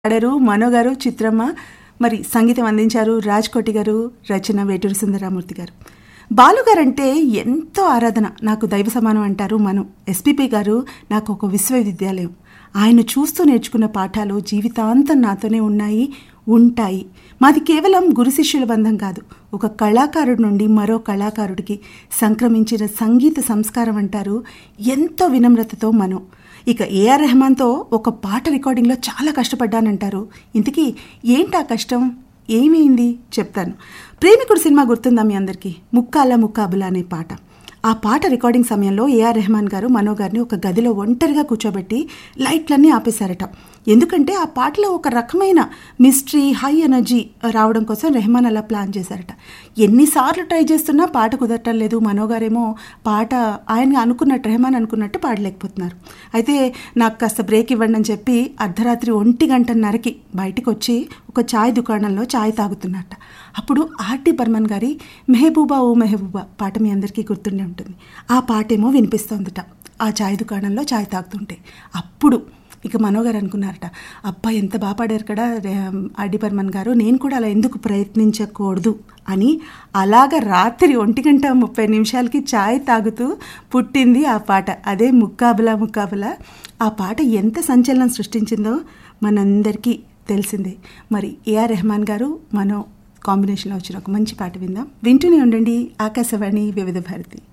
పాడారు మనో గారు చిత్రమ్మ మరి సంగీతం అందించారు రాజ్ కోటి గారు రచన వేటూరి సుందరామూర్తి గారు బాలు గారు అంటే ఎంతో ఆరాధన నాకు దైవ సమానం అంటారు మనం ఎస్పీపీ గారు నాకు ఒక విశ్వవిద్యాలయం ఆయన చూస్తూ నేర్చుకున్న పాఠాలు జీవితాంతం నాతోనే ఉన్నాయి ఉంటాయి మాది కేవలం గురు శిష్యుల బంధం కాదు ఒక కళాకారుడి నుండి మరో కళాకారుడికి సంక్రమించిన సంగీత సంస్కారం అంటారు ఎంతో వినమ్రతతో మనం ఇక ఏఆర్ రెహమాన్తో ఒక పాట రికార్డింగ్లో చాలా కష్టపడ్డానంటారు ఇంతకీ ఏంటా కష్టం ఏమైంది చెప్తాను ప్రేమికుడు సినిమా గుర్తుందా మీ అందరికీ ముక్కాల ముక్కాబుల అనే పాట ఆ పాట రికార్డింగ్ సమయంలో ఏఆర్ రెహమాన్ గారు మనో గారిని ఒక గదిలో ఒంటరిగా కూర్చోబెట్టి లైట్లన్నీ ఆపేశారట ఎందుకంటే ఆ పాటలో ఒక రకమైన మిస్టరీ హై ఎనర్జీ రావడం కోసం రెహమాన్ అలా ప్లాన్ చేశారట ఎన్నిసార్లు ట్రై చేస్తున్నా పాట కుదరటం లేదు మనో గారేమో పాట ఆయన అనుకున్నట్టు రెహమాన్ అనుకున్నట్టు పాడలేకపోతున్నారు అయితే నాకు కాస్త బ్రేక్ ఇవ్వండి అని చెప్పి అర్ధరాత్రి ఒంటి గంటన్నరకి బయటికి వచ్చి ఒక చాయ్ దుకాణంలో చాయ్ తాగుతున్నట్ట అప్పుడు ఆర్టీ బర్మన్ గారి మెహబూబా ఓ మెహబూబా పాట మీ అందరికీ గుర్తుండే ఉంటుంది ఆ పాటేమో వినిపిస్తోందట ఆ చాయ్ దుకాణంలో చాయ్ తాగుతుంటే అప్పుడు ఇక మనోగారు అనుకున్నారట అబ్బా ఎంత బాగా పాడారు కదా ఆర్డి బర్మన్ గారు నేను కూడా అలా ఎందుకు ప్రయత్నించకూడదు అని అలాగ రాత్రి ఒంటి గంట ముప్పై నిమిషాలకి చాయ్ తాగుతూ పుట్టింది ఆ పాట అదే ముక్కాబులా ముక్కాబులా ఆ పాట ఎంత సంచలనం సృష్టించిందో మనందరికీ తెలిసిందే మరి ఏఆర్ రెహమాన్ గారు మనో కాంబినేషన్లో వచ్చిన ఒక మంచి పాట విందాం వింటూనే ఉండండి ఆకాశవాణి వివిధ భారతి